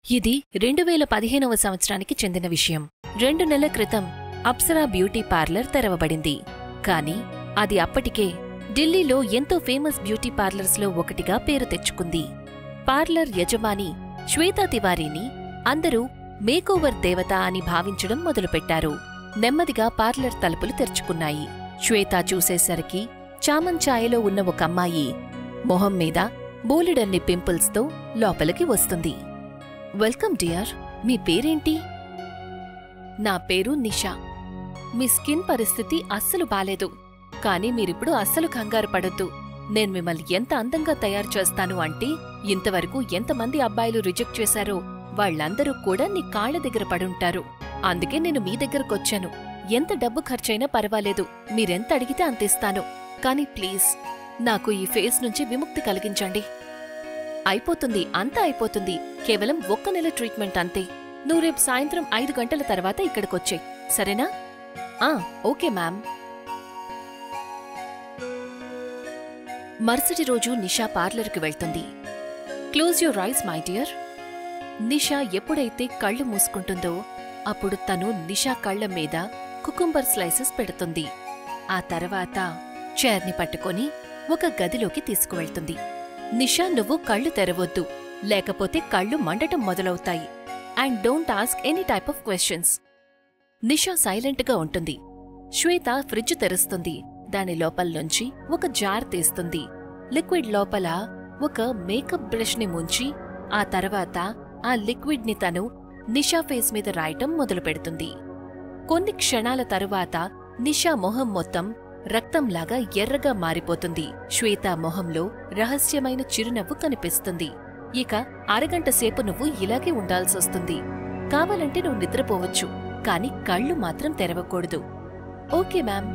ఇది రెండు వేల పదిహేనవ సంవత్సరానికి చెందిన విషయం రెండు నెలల క్రితం అప్సరా బ్యూటీ పార్లర్ తెరవబడింది కానీ అది అప్పటికే ఢిల్లీలో ఎంతో ఫేమస్ బ్యూటీ పార్లర్స్లో ఒకటిగా పేరు తెచ్చుకుంది పార్లర్ యజమాని శ్వేతా తివారీని అందరూ మేకోవర్ దేవత అని భావించడం మొదలుపెట్టారు నెమ్మదిగా పార్లర్ తలుపులు తెరుచుకున్నాయి శ్వేత చూసేసరికి చామంచాయలో ఉన్న ఒక అమ్మాయి మొహం మీద బోలెడన్ని పింపుల్స్తో లోపలికి వస్తుంది వెల్కమ్ డియర్ మీ పేరేంటి నా పేరు నిషా మీ స్కిన్ పరిస్థితి అస్సలు బాలేదు కానీ మీరిప్పుడు అస్సలు కంగారు పడొద్దు నేను మిమ్మల్ని ఎంత అందంగా తయారు చేస్తాను అంటే ఇంతవరకు ఎంతమంది అబ్బాయిలు రిజెక్ట్ చేశారో వాళ్ళందరూ కూడా నీ కాళ్ల దగ్గర పడుంటారు అందుకే నేను మీ దగ్గరకొచ్చాను ఎంత డబ్బు ఖర్చైనా పర్వాలేదు మీరెంత అడిగితే అంత ఇస్తాను కానీ ప్లీజ్ నాకు ఈ ఫేస్ నుంచి విముక్తి కలిగించండి అయిపోతుంది అంతా అయిపోతుంది కేవలం ఒక్క నెల ట్రీట్మెంట్ అంతే నువ్వు రేపు సాయంత్రం ఐదు గంటల తర్వాత ఇక్కడికొచ్చే సరేనా ఆ ఓకే మ్యామ్ మరుసటి రోజు నిషా పార్లర్కి వెళ్తుంది close your eyes my dear Nisha ఎప్పుడైతే కళ్ళు మూసుకుంటుందో అప్పుడు తను నిషా కళ్ళ మీద కుకుంబర్ స్లైసెస్ పెడుతుంది ఆ తర్వాత చైర్ని పట్టుకొని ఒక గదిలోకి తీసుకువెళ్తుంది నిషా నువ్వు కళ్ళు తెరవొద్దు లేకపోతే కళ్ళు మండటం మొదలవుతాయి and don't ask any type of questions Nisha సైలెంట్గా ఉంటుంది శ్వేత ఫ్రిడ్జ్ తెరుస్తుంది దాని లోపల్నుంచి ఒక జార్ తీస్తుంది లిక్విడ్ లోపల ఒక మేకప్ బ్రష్ ని ముంచి ఆ తర్వాత ఆ లిక్విడ్ ని తను నిషా ఫేస్ మీద రాయటం మొదలుపెడుతుంది కొన్ని క్షణాల తరువాత నిషా మొహం మొత్తం రక్తంలాగా ఎర్రగా మారిపోతుంది శ్వేత మొహంలో రహస్యమైన చిరునవ్వు కనిపిస్తుంది ఇక అరగంట సేపు నువ్వు ఇలాగే ఉండాల్సొస్తుంది కావాలంటే నువ్వు నిద్రపోవచ్చు కాని కళ్ళు మాత్రం తెరవకూడదు ఓకే మ్యామ్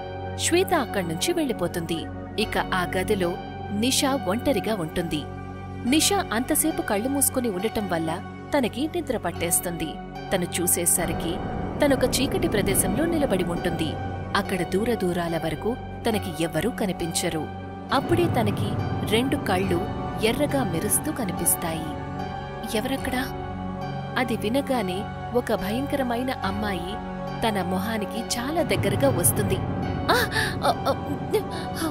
శ్వేత అక్కడ్నుంచి వెళ్ళిపోతుంది ఇక ఆ గదిలో నిషా ఒంటరిగా ఉంటుంది నిషా అంతసేపు కళ్ళు మూసుకుని ఉండటం వల్ల తనకి నిద్ర పట్టేస్తుంది తను చూసేసరికి తనొక చీకటి ప్రదేశంలో నిలబడి ఉంటుంది అక్కడ దూర దూరాల వరకు తనకి ఎవ్వరూ కనిపించరు అప్పుడే తనకి రెండు కళ్ళు ఎర్రగా మెరుస్తూ కనిపిస్తాయి ఎవరక్కడా అది వినగానే ఒక భయంకరమైన అమ్మాయి తన మొహానికి చాలా దగ్గరగా వస్తుంది ఆ! ఆ! ఆ!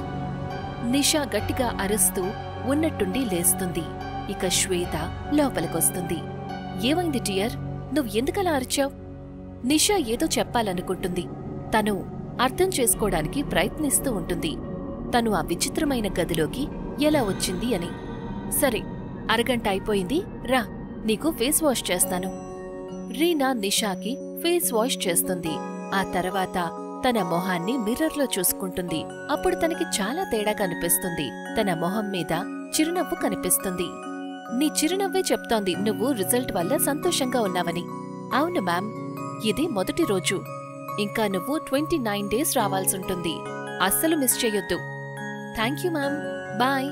నిషా గట్టిగా అరుస్తూ ఉన్నట్టుండి లేస్తుంది ఇక శ్వేత లోపలికొస్తుంది ఏమైంది టియర్ నువ్వు ఎందుకలా అరిచావు నిషా ఏదో చెప్పాలనుకుంటుంది తను అర్థం చేసుకోవడానికి ప్రయత్నిస్తూ ఉంటుంది తను ఆ విచిత్రమైన గదిలోకి ఎలా వచ్చింది అని సరే అరగంట అయిపోయింది రా నీకు ఫేస్ వాష్ చేస్తాను రీనా నిషాకి ఫేస్ వాష్ చేస్తుంది ఆ తర్వాత తన మొహాన్ని మిర్రర్లో చూసుకుంటుంది అప్పుడు తనకి చాలా తేడా కనిపిస్తుంది తన మొహం మీద చిరునవ్వు కనిపిస్తుంది నీ చిరునవ్వే చెప్తోంది నువ్వు రిజల్ట్ వల్ల సంతోషంగా ఉన్నావని అవును మ్యామ్ ఇది మొదటి రోజు ఇంకా నువ్వు ట్వంటీ నైన్ డేస్ రావాల్సుంటుంది అస్సలు మిస్ చెయ్యొద్దు thank you ma'am bye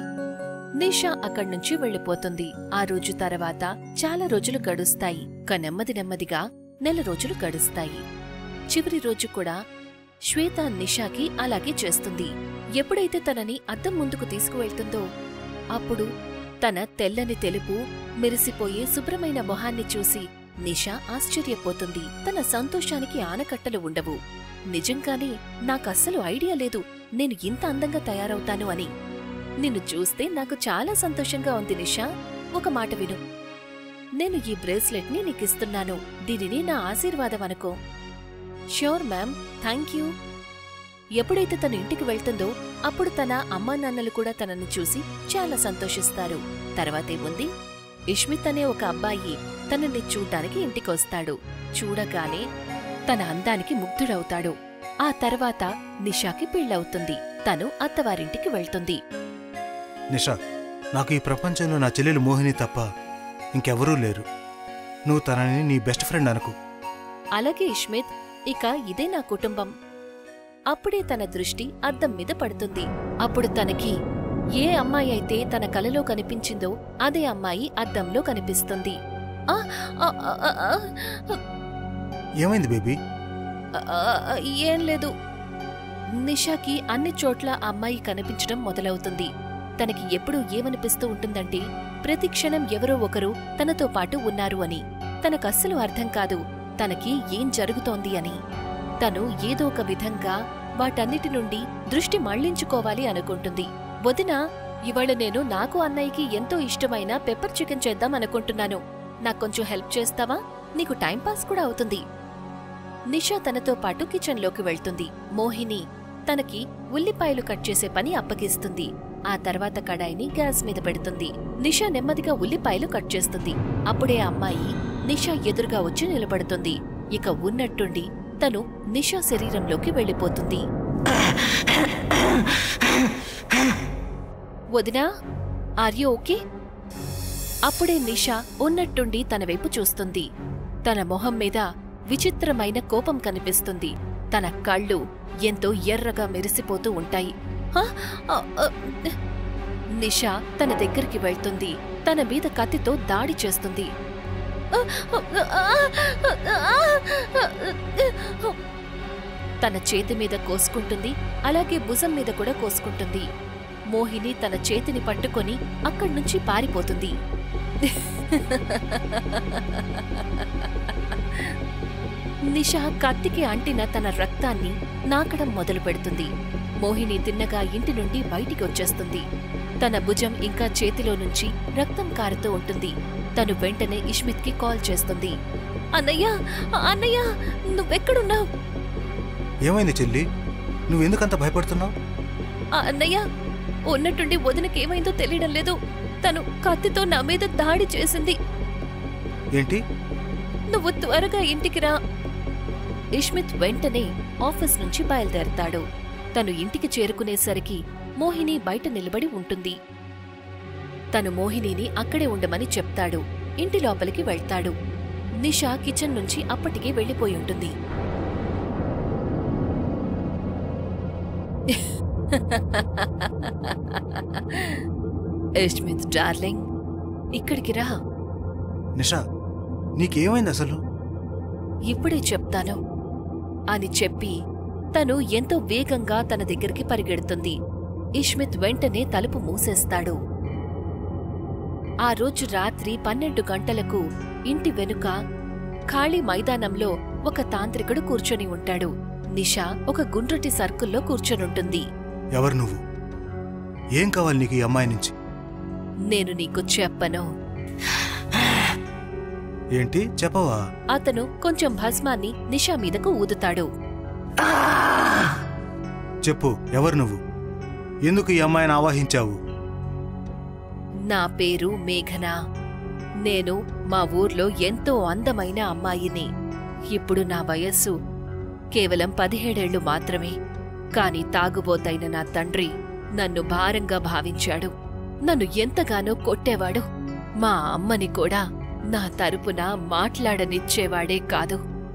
Nisha అక్కడ్నుంచి వెళ్ళిపోతుంది ఆ రోజు తర్వాత చాలా రోజులు గడుస్తాయి ఒక నెమ్మది నెమ్మదిగా నెల రోజులు గడుస్తాయి చివరి రోజు కూడా శ్వేత నిషాకి అలాగే చేస్తుంది ఎప్పుడైతే తనని అద్దం ముందుకు తీసుకువెళ్తుందో అప్పుడు తన తెల్లని తెలుపు మెరిసిపోయే శుభ్రమైన మొహాన్ని చూసి నిషా ఆశ్చర్యపోతుంది తన సంతోషానికి ఆనకట్టలు ఉండవు నిజంగానే నాకస్సలు ఐడియా లేదు నేను ఇంత అందంగా తయారవుతాను అని నిన్ను చూస్తే నాకు చాలా సంతోషంగా ఉంది నిషా ఒక మాట విను నేను ఈ బ్రేస్లెట్ ని నీకిస్తున్నాను దీనిని నా ఆశీర్వాదం అనుకో ష్యూర్ మ్యామ్ థ్యాంక్ యూ ఎప్పుడైతే తను ఇంటికి వెళ్తుందో అప్పుడు తన అమ్మా నాన్నలు కూడా తనని చూసి చాలా సంతోషిస్తారు తర్వాతేముంది ఇష్మిత్ అనే ఒక అబ్బాయి తనని చూడ్డానికి ఇంటికొస్తాడు చూడగానే తన అందానికి ముగ్ధుడవుతాడు ఆ తర్వాత నిషాకి పెళ్ళవుతుంది తను అత్తవారింటికి వెళ్తుంది నిషా నాకు ఈ ప్రపంచంలో నా చెల్లెలు మోహిని తప్ప ఇంకెవరూ లేరు నువ్వు తనని నీ బెస్ట్ ఫ్రెండ్ అనుకు అలాగే ఇష్మిత్ ఇక ఇదే నా కుటుంబం అప్పుడే తన దృష్టి అద్దం మీద పడుతుంది అప్పుడు తనకి ఏ అమ్మాయి అయితే తన కలలో కనిపించిందో అదే అమ్మాయి అద్దంలో కనిపిస్తుంది ఆ, ఆ, ఆ, ఆ, ఆ, ఏమైంది బేబీ ఆ, ఆ, ఏం లేదు నిషాకి అన్ని చోట్ల ఆ అమ్మాయి కనిపించడం మొదలవుతుంది తనకి ఎప్పుడూ ఏమనిపిస్తూ ఉంటుందంటే ప్రతి క్షణం ఎవరో ఒకరు తనతో పాటు ఉన్నారు అని తనకస్సలు అర్థం కాదు తనకి ఏం జరుగుతోంది అని తను ఏదో ఒక విధంగా వాటన్నిటి నుండి దృష్టి మళ్లించుకోవాలి అనుకుంటుంది వదిన ఇవాళ నేను నాకు అన్నయ్యకి ఎంతో ఇష్టమైన పెప్పర్ చికెన్ చేద్దాం అనుకుంటున్నాను నాకు కొంచెం హెల్ప్ చేస్తావా నీకు టైంపాస్ కూడా అవుతుంది నిషా తనతో పాటు కిచెన్లోకి వెళ్తుంది మోహిని తనకి ఉల్లిపాయలు కట్ చేసే పని అప్పగిస్తుంది ఆ తర్వాత కడాయిని గ్యాస్ మీద పెడుతుంది నిషా నెమ్మదిగా ఉల్లిపాయలు కట్ చేస్తుంది అప్పుడే ఆ అమ్మాయి నిషా ఎదురుగా వచ్చి నిలబడుతుంది ఇక ఉన్నట్టుండి తను నిషా శరీరంలోకి వెళ్ళిపోతుంది వదినా ఆర్ యు ఓకే అప్పుడే నిషా ఉన్నట్టుండి తన వైపు చూస్తుంది తన మొహం మీద విచిత్రమైన కోపం కనిపిస్తుంది తన కళ్ళు ఎంతో ఎర్రగా మెరిసిపోతూ ఉంటాయి "హ? ఆ, ఆ, నిషా తన దగ్గరికి వెళ్తుంది తన మీద కత్తితో దాడి చేస్తుంది తన చేతి మీద కోసుకుంటుంది అలాగే భుజం మీద కూడా కోసుకుంటుంది మోహిని తన చేతిని పట్టుకొని అక్కడి నుంచి పారిపోతుంది నిషా కత్తికి అంటిన తన రక్తాన్ని నాకడం మొదలు పెడుతుంది మోహిని తిన్నగా ఇంటి నుండి బయటికి వచ్చేస్తుంది తన భుజం ఇంకా చేతిలో నుంచి రక్తం కారుతూ ఉంటుంది తను వెంటనే ఇష్మిత్కి కాల్ చేస్తుంది అన్నయ్య అన్నయ్య నువ్వెక్కడున్నావు ఏమైంది చెల్లి నువ్వెందుకంత భయపడుతున్నావు అన్నయ్య ఉన్నట్టుండి వదినకేమైందో తెలియడం లేదు తను కత్తితో నా మీద దాడి చేసింది ఏంటి నువ్వు త్వరగా ఇంటికి రా ఇష్మిత్ వెంటనే ఆఫీస్ నుంచి బయలుదేరతాడు తను ఇంటికి చేరుకునేసరికి మోహిని బయట నిలబడి ఉంటుంది తను మోహినిని అక్కడే ఉండమని చెప్తాడు ఇంటి లోపలికి వెళ్తాడు నిషా కిచెన్ నుంచి అప్పటికే వెళ్ళిపోయి ఉంటుంది ఇష్మిత్ డార్లింగ్ ఇక్కడికి రా నిషా నీకేమైంది అసలు ఇప్పుడే చెప్తాను అని చెప్పి తను ఎంతో వేగంగా తన దగ్గరికి పరిగెడుతుంది ఇష్మిత్ వెంటనే తలుపు మూసేస్తాడు ఆ రోజు రాత్రి పన్నెండు గంటలకు ఇంటి వెనుక ఖాళీ మైదానంలో ఒక తాంత్రికుడు కూర్చొని ఉంటాడు నిషా ఒక గుండ్రటి సర్కిల్లో కూర్చొనుంటుంది ఎవరు నువ్వు ఏం కావాలి నీకు ఈ అమ్మాయి నుంచి నేను నీకు చెప్పను ఏంటి చెప్పవా అతను కొంచెం భస్మాన్ని నిషా మీదకు ఊదుతాడు చెప్పు ఎవరు నువ్వు ఎందుకు ఈ అమ్మాయిని ఆవాహించావు నా పేరు మేఘన నేను మా ఊర్లో ఎంతో అందమైన అమ్మాయిని ఇప్పుడు నా వయస్సు కేవలం పదిహేడేళ్లు మాత్రమే కాని తాగుబోతైన నా తండ్రి నన్ను భారంగా భావించాడు నన్ను ఎంతగానో కొట్టేవాడు మా అమ్మని కూడా నా తరపున మాట్లాడనిచ్చేవాడే కాదు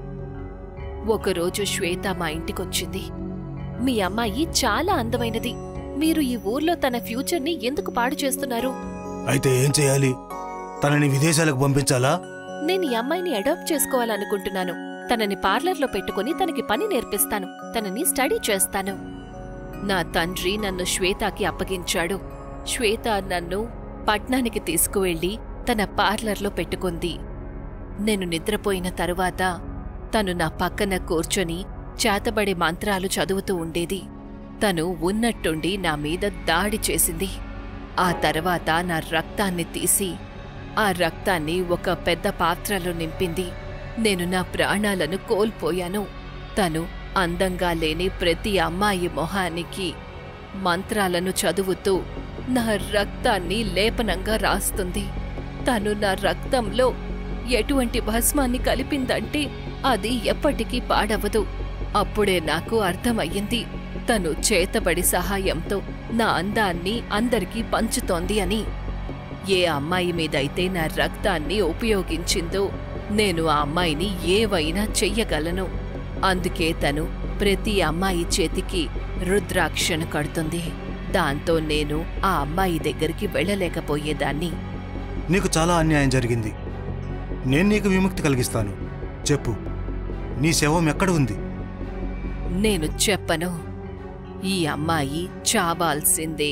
ఒకరోజు శ్వేత మా ఇంటికొచ్చింది మీ అమ్మాయి చాలా అందమైనది మీరు ఈ ఊర్లో తన ఫ్యూచర్ని ఎందుకు పాడు చేస్తున్నారు అయితే ఏం చేయాలి తనని విదేశాలకు పంపించాలా నేను ఈ అమ్మాయిని అడాప్ట్ చేసుకోవాలనుకుంటున్నాను తనని పార్లర్లో పెట్టుకుని తనకి పని నేర్పిస్తాను తనని స్టడీ చేస్తాను నా తండ్రి నన్ను శ్వేతకి అప్పగించాడు శ్వేత నన్ను పట్నానికి తీసుకువెళ్లి తన పార్లర్లో పెట్టుకుంది నేను నిద్రపోయిన తరువాత తను నా పక్కన కూర్చొని చేతబడే మంత్రాలు చదువుతూ ఉండేది తను ఉన్నట్టుండి నా మీద దాడి చేసింది ఆ తర్వాత నా రక్తాన్ని తీసి ఆ రక్తాన్ని ఒక పెద్ద పాత్రలో నింపింది నేను నా ప్రాణాలను కోల్పోయాను తను అందంగా లేని ప్రతి అమ్మాయి మొహానికి మంత్రాలను చదువుతూ నా రక్తాన్ని లేపనంగా రాస్తుంది తను నా రక్తంలో ఎటువంటి భస్మాన్ని కలిపిందంటే అది ఎప్పటికీ పాడవదు అప్పుడే నాకు అర్థమయ్యింది తను చేతబడి సహాయంతో నా అందాన్ని అందరికీ పంచుతోంది అని ఏ అమ్మాయి మీదైతే నా రక్తాన్ని ఉపయోగించిందో నేను ఆ అమ్మాయిని ఏవైనా చెయ్యగలను అందుకే తను ప్రతి అమ్మాయి చేతికి రుద్రాక్షను కడుతుంది దాంతో నేను ఆ అమ్మాయి దగ్గరికి వెళ్ళలేకపోయేదాన్ని నీకు చాలా అన్యాయం జరిగింది నేను నీకు విముక్తి కలిగిస్తాను చెప్పు నీ శవం ఎక్కడ ఉంది నేను చెప్పను ఈ అమ్మాయి చావాల్సిందే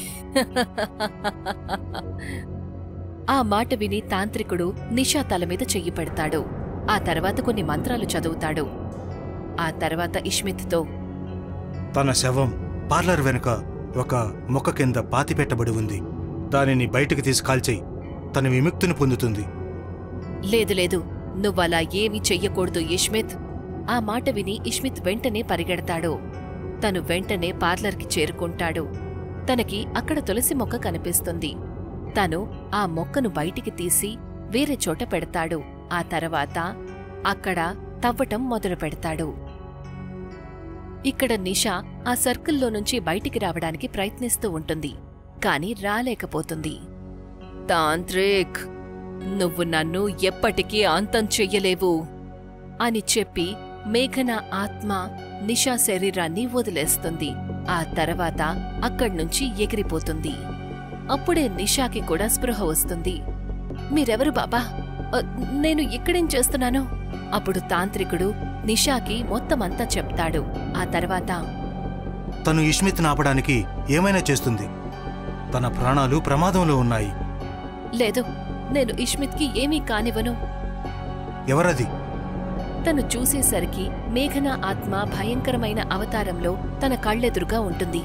ఆ మాట విని తాంత్రికుడు నిషా తల మీద చెయ్యి పెడతాడు ఆ తర్వాత కొన్ని మంత్రాలు చదువుతాడు ఆ తర్వాత ఇష్మిత్తో తన శవం పార్లర్ వెనుక ఒక మొక్క కింద పాతిపెట్టబడి ఉంది దానిని బయటికి తీసి కాల్చేయి తన విముక్తిని పొందుతుంది లేదు లేదు నువ్వలా ఏమీ చెయ్యకూడదు ఇష్మిత్ ఆ మాట విని ఇష్మిత్ వెంటనే పరిగెడతాడు తను వెంటనే పార్లర్కి చేరుకుంటాడు తనకి అక్కడ తులసి మొక్క కనిపిస్తుంది తను ఆ మొక్కను బయటికి తీసి వేరే చోట పెడతాడు ఆ తర్వాత అక్కడ తవ్వటం మొదలు పెడతాడు ఇక్కడ నిషా ఆ సర్కిల్లో నుంచి బయటికి రావడానికి ప్రయత్నిస్తూ ఉంటుంది కాని రాలేకపోతుంది తాంత్రిక్ నువ్వు నన్ను ఎప్పటికీ అంతం చెయ్యలేవు అని చెప్పి మేఘన ఆత్మ నిషా శరీరాన్ని వదిలేస్తుంది ఆ తర్వాత అక్కడ్నుంచి ఎగిరిపోతుంది అప్పుడే నిషాకి కూడా స్పృహ వస్తుంది మీరెవరు బాబా అ, నేను ఇక్కడేం చేస్తున్నాను అప్పుడు తాంత్రికుడు నిషాకి మొత్తమంతా చెప్తాడు ఆ తర్వాత తను ఇష్మిత్ని ఆపడానికి ఏమైనా చేస్తుంది తన ప్రాణాలు ప్రమాదంలో ఉన్నాయి లేదు నేను ఇష్మిత్కి ఏమీ కానివ్వను ఎవరది తను చూసేసరికి మేఘన ఆత్మ భయంకరమైన అవతారంలో తన కళ్ళెదురుగా ఉంటుంది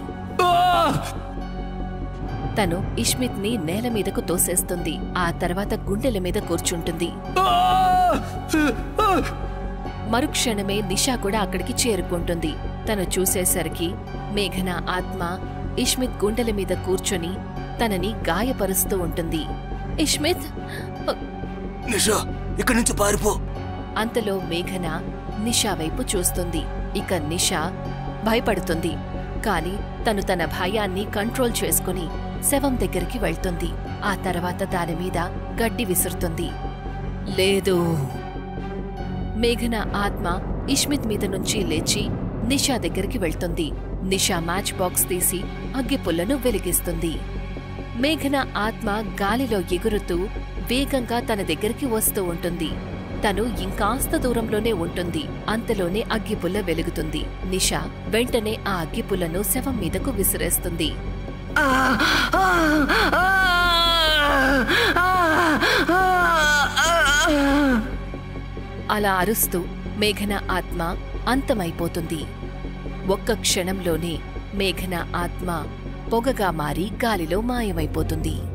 తను ఇష్మిత్ ని నేల మీదకు తోసేస్తుంది ఆ తర్వాత గుండెల మీద కూర్చుంటుంది మరుక్షణమే నిషా కూడా అక్కడికి చేరుకుంటుంది తను చూసేసరికి మేఘన ఆత్మ ఇష్మిత్ గుండెల మీద కూర్చొని తనని గాయపరుస్తూ ఉంటుంది ఇష్మిత్ నిషా ఇక్కడి నుంచి పారిపో అంతలో మేఘన నిషా వైపు చూస్తుంది ఇక నిషా భయపడుతుంది కాని తను తన భయాన్ని కంట్రోల్ చేసుకుని శవం దగ్గరికి వెళ్తుంది ఆ తర్వాత దాని మీద గడ్డి విసురుతుంది లేదు మేఘన ఆత్మ ఇష్మిత్ మీద నుంచి లేచి నిషా దగ్గరికి వెళ్తుంది నిషా మ్యాచ్ బాక్స్ తీసి అగ్గిపుల్లను వెలిగిస్తుంది మేఘన ఆత్మ గాలిలో ఎగురుతూ వేగంగా తన దగ్గరికి వస్తూ ఉంటుంది తను ఇంకాస్త దూరంలోనే ఉంటుంది అంతలోనే అగ్గిపుల్ల వెలుగుతుంది నిషా వెంటనే ఆ అగ్గిపుల్లను శవం మీదకు విసిరేస్తుంది అలా అరుస్తూ మేఘన ఆత్మ అంతమైపోతుంది ఒక్క క్షణంలోనే మేఘన ఆత్మ పొగగా మారి గాలిలో మాయమైపోతుంది